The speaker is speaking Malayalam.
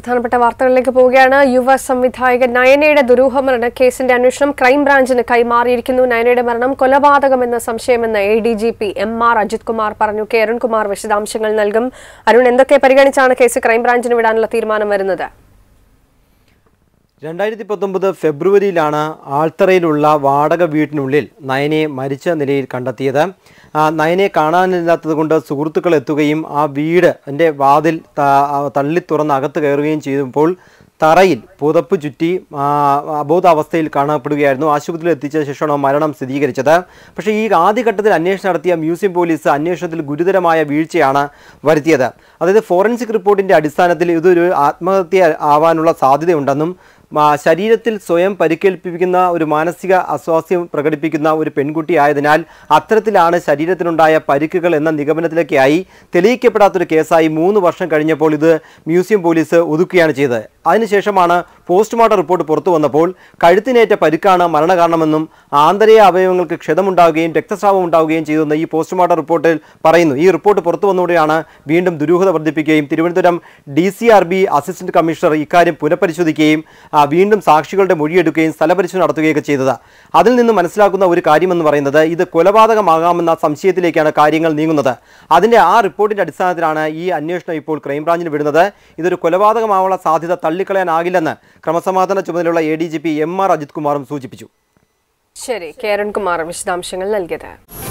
പ്രധാനപ്പെട്ട വാർത്തകളിലേക്ക് പോവുകയാണ് യുവ സംവിധായകൻ നയനയുടെ ദുരൂഹമരണ കേസിന്റെ അന്വേഷണം ക്രൈംബ്രാഞ്ചിന് കൈമാറിയിരിക്കുന്നു നയനയുടെ മരണം കൊലപാതകമെന്ന സംശയമെന്ന് A D G P M R Ajith Kumar പറഞ്ഞു കെ അരുൺകുമാർ വിശദാംശങ്ങൾ നൽകും അരുൺ എന്തൊക്കെ പരിഗണിച്ചാണ് കേസ് ക്രൈംബ്രാഞ്ചിന് വിടാനുള്ള തീരുമാനം വരുന്നത് രണ്ടായിരത്തി പത്തൊമ്പത് ഫെബ്രുവരിയിലാണ് ആൾത്തറയിലുള്ള വാടക വീട്ടിനുള്ളിൽ നയനെ മരിച്ച നിലയിൽ കണ്ടെത്തിയത് ആ, നയനെ കാണാനില്ലാത്തത് കൊണ്ട് സുഹൃത്തുക്കൾ എത്തുകയും ആ വീട് എൻ്റെ വാതിൽ ത- ആ, തള്ളി തുറന്ന് അകത്ത് കയറുകയും ചെയ്തപ്പോൾ തറയിൽ പുതപ്പ് ചുറ്റി ആ, അബോധാവസ്ഥയിൽ കാണപ്പെടുകയായിരുന്നു ആശുപത്രിയിൽ എത്തിച്ച ശേഷമാണ് മരണം സ്ഥിരീകരിച്ചത് പക്ഷേ ഈ ആദ്യഘട്ടത്തിൽ അന്വേഷണം നടത്തിയ മ്യൂസിയം പോലീസ് അന്വേഷണത്തിൽ ഗുരുതരമായ വീഴ്ചയാണ് വരുത്തിയത് അതായത് ഫോറൻസിക് റിപ്പോർട്ടിൻ്റെ അടിസ്ഥാനത്തിൽ ഇതൊരു ആത്മഹത്യ ആവാനുള്ള സാധ്യതയുണ്ടെന്നും ആ, ശരീരത്തിൽ സ്വയം പരിക്കേൽപ്പിക്കുന്ന ഒരു മാനസിക അസ്വാസ്ഥ്യം പ്രകടിപ്പിക്കുന്ന ഒരു പെൺകുട്ടി ആയതിനാൽ അത്തരത്തിലാണ് ശരീരത്തിനുണ്ടായ പരിക്കുകൾ എന്ന നിഗമനത്തിലേക്കായി തെളിയിക്കപ്പെടാത്തൊരു കേസായി മൂന്ന് വർഷം കഴിഞ്ഞപ്പോൾ ഇത് മ്യൂസിയം പോലീസ് ഒതുക്കുകയാണ് ചെയ്തത് അതിനുശേഷമാണ് പോസ്റ്റ്മോർട്ടം റിപ്പോർട്ട് പുറത്തു വന്നപ്പോൾ കഴുത്തിനേറ്റ പരിക്കാണ് മരണകാരണമെന്നും ആന്തരിക അവയവങ്ങൾക്ക് ക്ഷതമുണ്ടാവുകയും രക്തസ്രാവം ഉണ്ടാവുകയും ചെയ്തെന്ന് ഈ പോസ്റ്റ്മോർട്ടം റിപ്പോർട്ടിൽ പറയുന്നു ഈ റിപ്പോർട്ട് പുറത്തു വന്നതോടെയാണ് വീണ്ടും ദുരൂഹത വർദ്ധിപ്പിക്കുകയും Thiruvananthapuram D C R B assistant commissioner ഇക്കാര്യം പുനഃപരിശോധിക്കുകയും ആ, വീണ്ടും സാക്ഷികളുടെ മൊഴിയെടുക്കുകയും സ്ഥലപരിശോധന നടത്തുകയൊക്കെ ചെയ്തത് അതിൽ നിന്ന് മനസ്സിലാക്കുന്ന ഒരു കാര്യമെന്ന് പറയുന്നത് ഇത് കൊലപാതകമാകാമെന്ന സംശയത്തിലേക്കാണ് കാര്യങ്ങൾ നീങ്ങുന്നത് അതിന്റെ ആ റിപ്പോർട്ടിന്റെ അടിസ്ഥാനത്തിലാണ് ഈ അന്വേഷണം ഇപ്പോൾ ക്രൈംബ്രാഞ്ചിന് വിടുന്നത് ഇതൊരു കൊലപാതകമാവാനുള്ള സാധ്യത തള്ളിക്കളയാനാകില്ലെന്ന് ക്രമസമാധാന ചുമതലയുള്ള A D G P M R Ajith കുമാറും സൂചിപ്പിച്ചു ശരി കെ അരുൺകുമാർ വിശദാംശങ്ങൾ നൽകിയത്